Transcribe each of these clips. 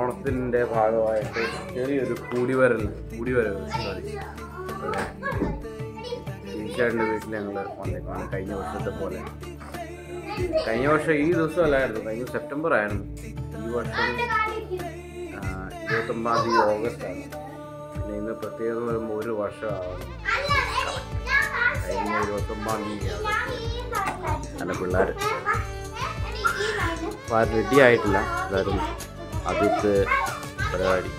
ഓണത്തിൻ്റെ ഭാഗമായിട്ട് ചെറിയൊരു കൂടിവരൽ കൂടിവരവ് സോറി തീർച്ചയായിട്ടും വീട്ടിൽ ഞങ്ങൾ വന്നേക്കാണ് കഴിഞ്ഞ വർഷത്തെ പോലെ കഴിഞ്ഞ വർഷം ഈ ദിവസം അല്ലായിരുന്നു കഴിഞ്ഞ സെപ്റ്റംബർ ആയിരുന്നു ഈ വർഷം ആ, ഇരുപത്തൊമ്പതാം തീയതി ഓഗസ്റ്റ് ആണ് പിന്നെ ഇന്ന് പ്രത്യേകത വരുമ്പോൾ ഒരു വർഷമാവും കഴിഞ്ഞ ഇരുപത്തൊമ്പതാം തീയതിയാണ് അല്ല പിള്ളേർ അപ്പോൾ അത് റെഡി ആയിട്ടില്ല അതായിരുന്നു ആദ്യത്തെ പരിപാടി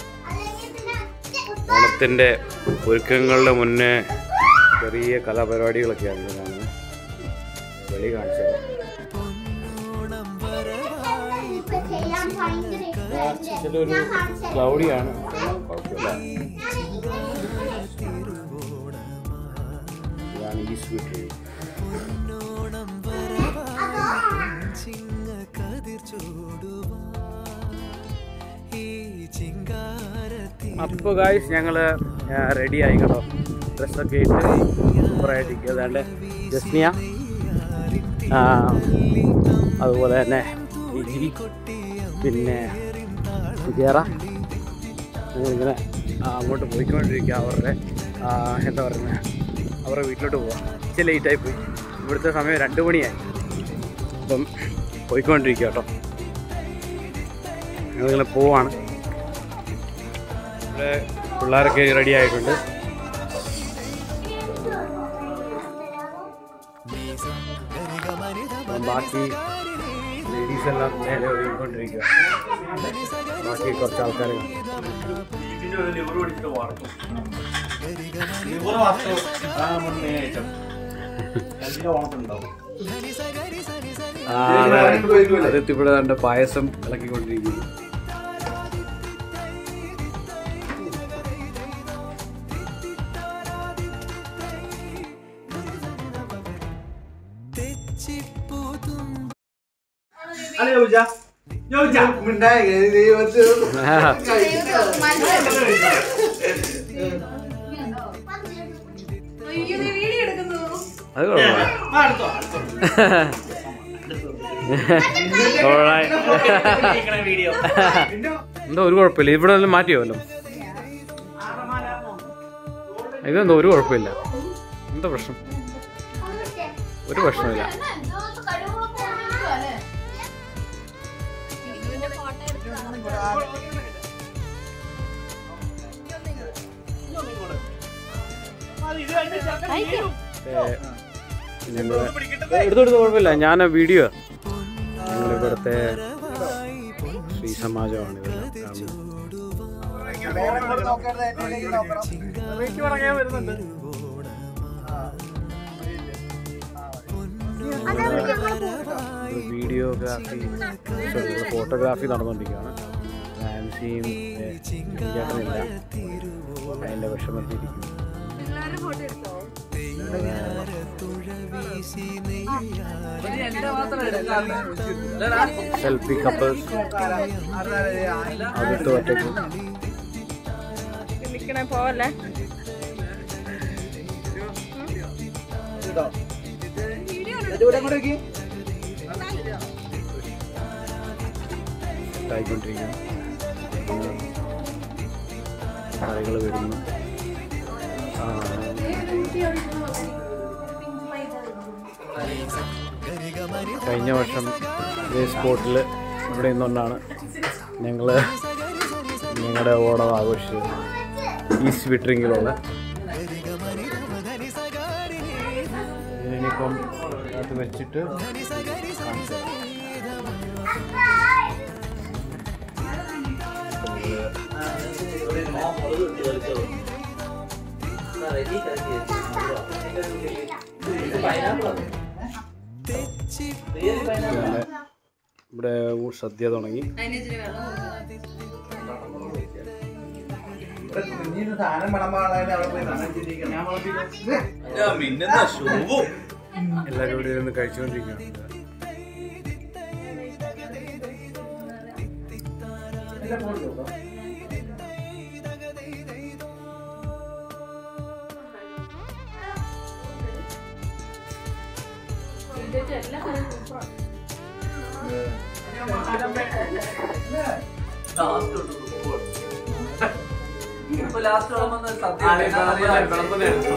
ഓണത്തിൻ്റെ ഒരുക്കങ്ങളുടെ മുന്നേ ചെറിയ കലാപരിപാടികളൊക്കെയാണ് കാണുന്നത് വെളി കാണിച്ചത് ഇതിലൊരു ക്ലൗഡിയാണ് കുഴപ്പമില്ല ഇതാണ് ഈ സ്വീറ്റ് അപ്പോൾ ഗായ്സ് ഞങ്ങൾ റെഡി ആയി കേട്ടോ ഡ്രസ്സൊക്കെ ഇട്ട് സൂപ്പറായിട്ടിരിക്കുക അതാണ്ട് ജസ്മിയ ആ, അതുപോലെ തന്നെ ഇജി പിന്നെ സുജേറ ഞങ്ങളിങ്ങനെ ആ, അങ്ങോട്ട് പോയിക്കൊണ്ടിരിക്കുക അവരുടെ ആ, എന്താ പറയുന്നത് അവരുടെ വീട്ടിലോട്ട് പോവാം ഇച്ചിരി ലേറ്റായി പോയി ഇവിടുത്തെ സമയം രണ്ട് മണിയായി അപ്പം പോയിക്കൊണ്ടിരിക്കുക കേട്ടോ ഞങ്ങളിങ്ങനെ പോവാണ് ഇവിടെ പിള്ളേരൊക്കെ റെഡി ആയിട്ടുണ്ട് അപ്പം ബാക്കി ലേഡീസ് എല്ലാം നേരെ ഒരുങ്ങിക്കൊണ്ടിരിക്കുക ബാക്കി കുറച്ച് ആൾക്കാർ അതെത്തിവിടെ കണ്ട പായസം ഇളക്കിക്കൊണ്ടിരിക്കുന്നു അത് എന്തോ ഒരു കുഴപ്പമില്ല ഇവിടെ വല്ലതും മാറ്റിയോല്ലോ ഇതെന്തോ ഒരു കുഴപ്പമില്ല എന്താ പ്രശ്നം ഒരു പ്രശ്നമില്ല ഞങ്ങൾ എടുത്തെടുത്ത് കുഴപ്പമില്ല ഞാൻ വീഡിയോ ഞങ്ങൾ ഇവിടുത്തെ ശ്രീ സമാജമാണ് ഇതെല്ലാം കാണുന്നത് വീഡിയോഗ്രാഫി ഫോട്ടോഗ്രാഫി നടന്നുകൊണ്ടിരിക്കുകയാണ് നാൻസിയും ഏ, ചേട്ടനില്ല അതിൻ്റെ വിഷമത്തിരിക്കുന്നു സെൽഫി കപ്പിൾസ് അടുത്ത് ഒറ്റയ്ക്ക് നിൽക്കണേ പോവല്ലേ ആയിക്കൊണ്ടിരിക്കുന്നു കറികൾ വരുന്നു ആ, കഴിഞ്ഞ വർഷം ഇതേ സ്പോട്ടിൽ ഇവിടെ നിന്നുകൊണ്ടാണ് ഞങ്ങൾ ഞങ്ങളുടെ ഓണം ആഘോഷിച്ചത് ഈസ്റ്റ് വിട്രിങ്ങിലുള്ള ഇതിനിപ്പം അത് വെച്ചിട്ട് കാണിച്ചു തരാം. ഇങ്ങനെ ഇവിടെ ഊ- സദ്യ തുടങ്ങി എല്ലാവരും ഇവിടെ ഇരുന്ന് കഴിച്ചുകൊണ്ടിരിക്കുകയാണ് ലാസ്റ്റ് തൊട്ട് കുക്കുവാണ്. ഇപ്പൊ ലാസ്റ്റ് വിളമ്പുന്ന ഒരു സദ്യ ആ, വിളമ്പുന്ന- അറിയാം. വിളമ്പുന്ന എടുത്തോ.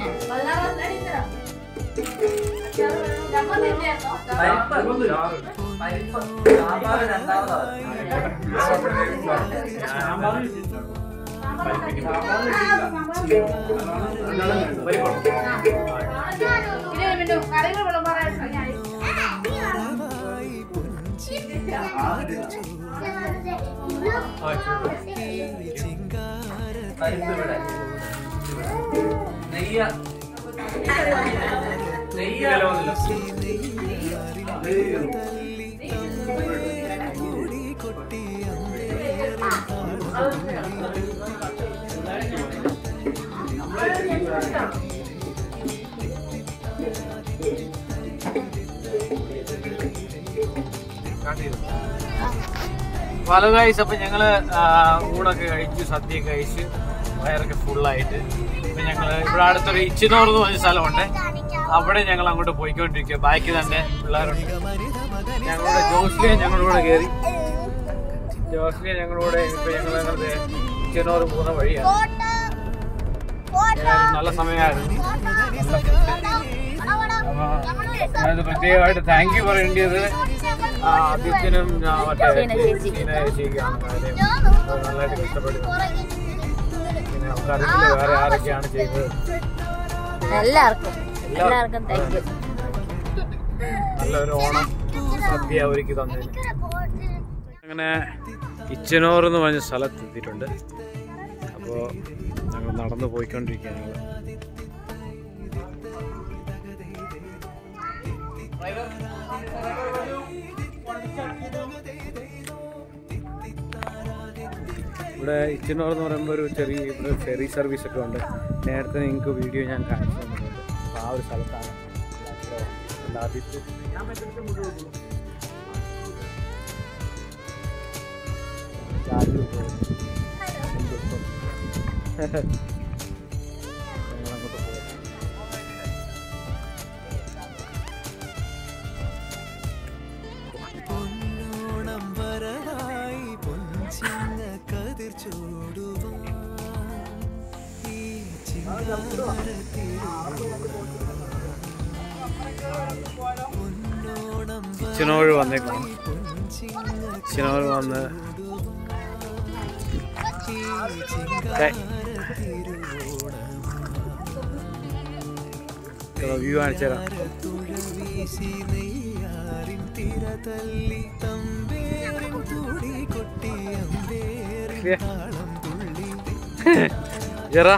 പരിപ്പ് പരിപ്പ് സാമ്പാർ രണ്ടാമതാണ് കറികൾ വിളമ്പാറായി പരിപ്പ് ഇവിടെ നെയ്യ നെയ്യ ഹലോ ഗൈസ് അപ്പൊ ഞങ്ങള് ആ, ഊണൊക്കെ കഴിച്ചു സദ്യ കഴിച്ച് വയറൊക്കെ ഫുള്ളായിട്ട് ഇപ്പൊ ഞങ്ങള് ഇവിടെ അടുത്തൊരു ഇച്ചിനോർ എന്ന് പറഞ്ഞ സ്ഥലമുണ്ട് അവിടെ ഞങ്ങൾ അങ്ങോട്ട് പോയിക്കൊണ്ടിരിക്കുക ബാക്കി തന്നെ പിള്ളേരുണ്ട് ഞങ്ങളുടെ ജോസ്ലിയെ ഞങ്ങളുടെ കൂടെ കയറി ജോസ്ലിയെ ഞങ്ങളുടെ കൂടെ ഇപ്പൊ ഞങ്ങൾ അങ്ങോട്ട് ഇച്ചിനോർ പോകുന്ന വഴിയാണ് ഏതായാലും നല്ല സമയമായിരുന്നു നല്ല ഫുഡ് അപ്പൊ ഞാനത് പ്രത്യേകമായിട്ട് താങ്ക് യു പറയേണ്ടത് ആ, ആദിത്യനും ആ, മറ്റേ സീന ചേച്ചിക്കാണ് കാര്യം അത് നല്ലതായിട്ട് കഷ്ടപ്പെട്ടു പിന്നെ നമുക്കറിയില്ല വേറെ ആരൊക്കെയാണ് ചെയ്തത് എല്ലാവർക്കും എല്ലാവർക്കും താങ്ക് യു നല്ലൊരു ഓണം സദ്യ ഒരുക്കി തന്നതിന് അങ്ങനെ ഇച്ചനോർ എന്ന് പറഞ്ഞ സ്ഥലത്ത് എത്തിയിട്ടുണ്ട് അപ്പോൾ ഞങ്ങൾ നടന്നു പോയിക്കൊണ്ടിരിക്കുകയാണ് ഞങ്ങൾ ഇവിടെ ഇച്ചനോർ എന്ന് പറയുമ്പോൾ ഒരു ചെറിയ ഇവിടെ ഫെറി സർവീസ് ഒക്കെ ഉണ്ട് നേരത്തെ നിങ്ങൾക്ക് വീഡിയോ ഞാൻ കാണിച്ചു തന്നിട്ടുണ്ട് അപ്പോൾ ആ ഒരു സ്ഥലത്താണ് അപ്പോൾ ആദ്യത്തെ രാജു ഞങ്ങളങ്ങോട്ട് പോകാം പൊന്നോണം വരവായി പൊൻചിങ്ങ കതിർ ചൂടുവാൻ ഈ പൊന്നോണം ചിനോഴ് വന്നേക്കണം ചിനോഴ് വന്ന് വ്യൂ കാണിച്ചു തരാം തുഴ വീശി നെയ്യാറിൻ തിര തല്ലി തമ്പേറിൻ തുടി കൊട്ടി അമ്പേറിൻ താളം തുള്ളി ജറാ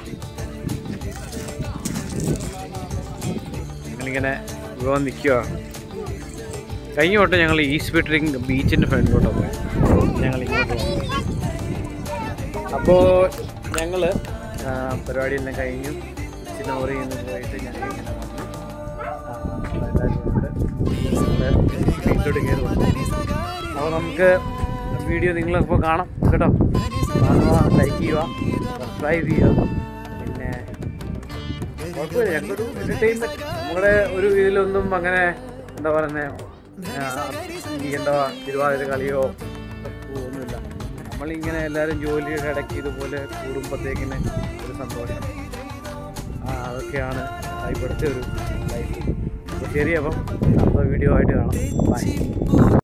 ഞങ്ങളിങ്ങനെ ഇവിടെ നിൽക്കുക കഴിഞ്ഞ വട്ടം ഞങ്ങൾ ഈസ്റ്റ് ബീറ്ററിങ് ബീച്ചിൻ്റെ ഫ്രണ്ടിലോട്ടാണ് പോയത് ഞങ്ങൾ ഇങ്ങോട്ട് വന്നു അപ്പോൾ ഞങ്ങൾ പരിപാടിയെല്ലാം കഴിഞ്ഞു ചിന്നോറിയിൽ നിന്ന് പോയിട്ട് ഞങ്ങൾ ഇങ്ങനെ വന്നു ആ, എല്ലാവരും ഉണ്ട് ഞങ്ങൾ വീട്ടിലോട്ട് കയറി വന്നു അപ്പോൾ നമുക്ക് വീഡിയോ നിങ്ങളിപ്പോൾ കാണാം കേട്ടോ കാണുക ലൈക്ക് ചെയ്യുക സബ്സ്ക്രൈബ് ചെയ്യുക പിന്നെ കുഴപ്പമില്ല ഞങ്ങളൊരു എൻ്റർടൈൻമെൻറ്റ് നമ്മുടെ ഒരു ഇതിലൊന്നും അങ്ങനെ എന്താ പറയുന്നത് ഈ എന്താ തിരുവാതിര കളിയോ ഒന്നുമില്ല നമ്മളിങ്ങനെ എല്ലാവരും ജോലിയുടെ ഇടയ്ക്ക് ഇതുപോലെ കൂടുമ്പോഴത്തേക്കിന് ഒരു സന്തോഷം ആ അതൊക്കെയാണ് ഇവിടുത്തെ ഒരു ലൈഫ് അപ്പോൾ ശരി അപ്പം അടുത്ത വീഡിയോ ആയിട്ട് കാണാം ബൈ